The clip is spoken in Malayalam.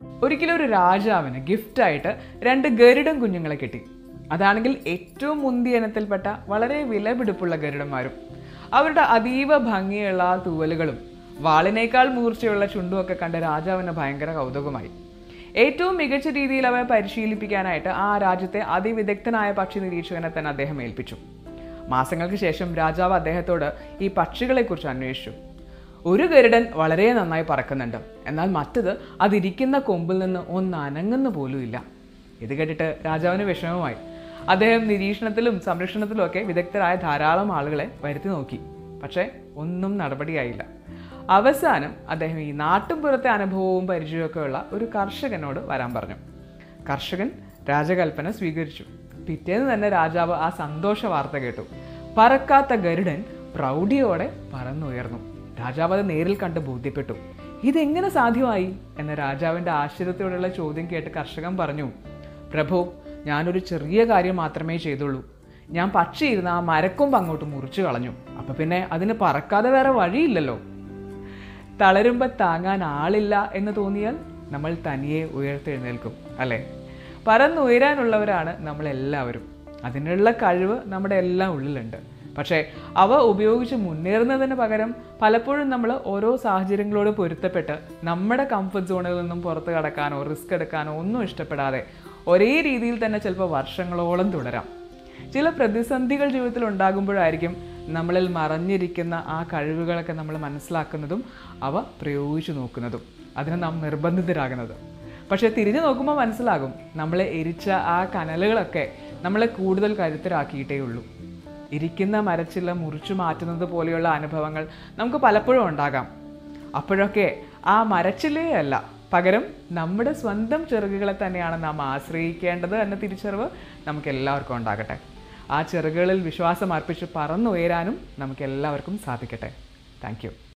ഒരിക്കലും ഒരു രാജാവിന് ഗിഫ്റ്റായിട്ട് രണ്ട് ഗരുഡൻ കുഞ്ഞുങ്ങളെ കിട്ടി അതാണെങ്കിൽ ഏറ്റവും മുന്തിയ ഇനത്തിൽപ്പെട്ട വളരെ വിലപിടിപ്പുള്ള ഗരുഡന്മാരും അവരുടെ അതീവ ഭംഗിയുള്ള ആ തൂവലുകളും വാളിനേക്കാൾ മൂർച്ചയുള്ള ചുണ്ടുമൊക്കെ കണ്ട രാജാവിന് ഭയങ്കര കൗതുകമായി ഏറ്റവും മികച്ച രീതിയിൽ അവയെ പരിശീലിപ്പിക്കാനായിട്ട് ആ രാജ്യത്തെ അതിവിദഗ്ധനായ പക്ഷി നിരീക്ഷകനെ തന്നെ അദ്ദേഹം ഏൽപ്പിച്ചു മാസങ്ങൾക്ക് ശേഷം രാജാവ് അദ്ദേഹത്തോട് ഈ പക്ഷികളെക്കുറിച്ച് അന്വേഷിച്ചു ഒരു ഗരുഡൻ വളരെ നന്നായി പറക്കുന്നുണ്ട് എന്നാൽ മറ്റത് അതിരിക്കുന്ന കൊമ്പിൽ നിന്ന് ഒന്ന് അനങ്ങുന്ന പോലും ഇല്ല ഇത് കേട്ടിട്ട് രാജാവിന് വിഷമമായി അദ്ദേഹം നിരീക്ഷണത്തിലും സംരക്ഷണത്തിലും ഒക്കെ വിദഗ്ധരായ ധാരാളം ആളുകളെ വരുത്തി നോക്കി പക്ഷേ ഒന്നും നടപടിയായില്ല അവസാനം അദ്ദേഹം ഈ നാട്ടുംപുറത്തെ അനുഭവവും പരിചയമൊക്കെ ഉള്ള ഒരു കർഷകനോട് വരാൻ പറഞ്ഞു കർഷകൻ രാജകൽപ്പന സ്വീകരിച്ചു പിറ്റേന്ന് തന്നെ രാജാവ് ആ സന്തോഷ വാർത്ത കേട്ടു പറക്കാത്ത ഗരുഡൻ പ്രൗഢിയോടെ പറന്നുയർന്നു രാജാവ് അത് നേരിൽ കണ്ട് ബോധ്യപ്പെട്ടു ഇതെങ്ങനെ സാധ്യമായി എന്ന രാജാവിൻ്റെ ആശ്ചര്യത്തോടുള്ള ചോദ്യം കേട്ട് കർഷകൻ പറഞ്ഞു പ്രഭു ഞാനൊരു ചെറിയ കാര്യം മാത്രമേ ചെയ്തുള്ളൂ ഞാൻ പക്ഷി ഇരുന്ന് ആ മരക്കൊമ്പ് അങ്ങോട്ട് മുറിച്ചു കളഞ്ഞു അപ്പൊ പിന്നെ അതിന് പറക്കാതെ വേറെ വഴിയില്ലല്ലോ തളരുമ്പോൾ താങ്ങാൻ ആളില്ല എന്ന് തോന്നിയാൽ നമ്മൾ തനിയെ ഉയർത്തെഴുന്നേൽക്കും അല്ലേ പറന്നുയരാനുള്ളവരാണ് നമ്മളെല്ലാവരും അതിനുള്ള കഴിവ് നമ്മുടെ എല്ലാം ഉള്ളിലുണ്ട് പക്ഷേ അവ ഉപയോഗിച്ച് മുന്നേറുന്നതിന് പകരം പലപ്പോഴും നമ്മൾ ഓരോ സാഹചര്യങ്ങളോട് പൊരുത്തപ്പെട്ട് നമ്മുടെ കംഫർട്ട് സോണിൽ നിന്നും പുറത്ത് കടക്കാനോ റിസ്ക് എടുക്കാനോ ഒന്നും ഇഷ്ടപ്പെടാതെ ഒരേ രീതിയിൽ തന്നെ ചിലപ്പോൾ വർഷങ്ങളോളം തുടരാം ചില പ്രതിസന്ധികൾ ജീവിതത്തിൽ ഉണ്ടാകുമ്പോഴായിരിക്കും നമ്മളിൽ മറഞ്ഞിരിക്കുന്ന ആ കഴിവുകളൊക്കെ നമ്മൾ മനസ്സിലാക്കുന്നതും അവ പ്രയോഗിച്ചു നോക്കുന്നതും അതിന് നാം നിർബന്ധിതരാകുന്നത് പക്ഷേ തിരിഞ്ഞു നോക്കുമ്പോൾ മനസ്സിലാകും നമ്മളെ എരിച്ച ആ കനലുകളൊക്കെ നമ്മളെ കൂടുതൽ കരുത്തരാക്കിയിട്ടേ ഉള്ളൂ ഇരിക്കുന്ന മരച്ചില്ല മുറിച്ചു മാറ്റുന്നത് പോലെയുള്ള അനുഭവങ്ങൾ നമുക്ക് പലപ്പോഴും ഉണ്ടാകാം അപ്പോഴൊക്കെ ആ മരച്ചിലേ അല്ല പകരം നമ്മുടെ സ്വന്തം ചെറുകുകളെ തന്നെയാണ് നാം ആശ്രയിക്കേണ്ടത് എന്ന തിരിച്ചറിവ് നമുക്ക് എല്ലാവർക്കും ഉണ്ടാകട്ടെ ആ ചെറുകുകളിൽ വിശ്വാസം അർപ്പിച്ച് പറന്നുയരാനും നമുക്ക് എല്ലാവർക്കും സാധിക്കട്ടെ താങ്ക്